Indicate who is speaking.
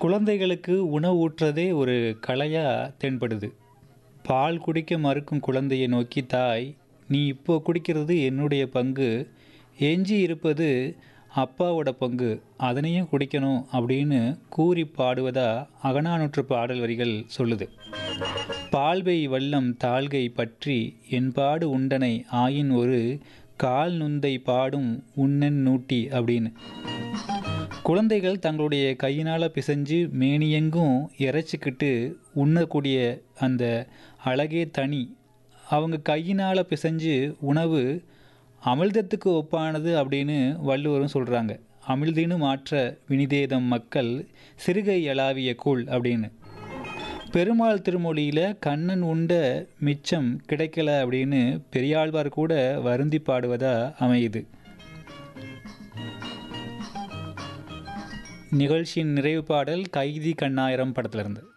Speaker 1: குழந்தைகளுக்கு உணவு ஊட்டுறதே ஒரு கலையாக தென்படுது பால் குடிக்க மறுக்கும் குழந்தையை நோக்கி தாய் நீ இப்போ குடிக்கிறது என்னுடைய பங்கு எஞ்சி இருப்பது அப்பாவோட பங்கு அதனையும் குடிக்கணும் அப்படின்னு கூறி பாடுவதா அகநானூற்று பாடல் வரிகள் சொல்லுது பால்வை வல்லம் தாள்கை பற்றி என்பாடு உண்டனை ஆயின் ஒரு கால் நுந்தை பாடும் உண்ணன் நூட்டி அப்படின்னு குழந்தைகள் தங்களுடைய கையினால் பிசைஞ்சு மேனியெங்கும் இறைச்சிக்கிட்டு உண்ணக்கூடிய அந்த அழகே தனி அவங்க கையினால் பிசைஞ்சு உணவு அமிழ்தத்துக்கு ஒப்பானது அப்படின்னு வள்ளுவரும் சொல்கிறாங்க அமிழ்தினு மாற்ற வினிதேதம் மக்கள் சிறுகை எழாவிய கூழ் அப்படின்னு பெருமாள் திருமொழியில் கண்ணன் உண்ட மிச்சம் கிடைக்கல அப்படின்னு பெரியாழ்வார் கூட வருந்தி பாடுவதா அமையுது நிகழ்ச்சியின் நிறைவு பாடல் கைதி கண்ணாயிரம் படத்திலிருந்து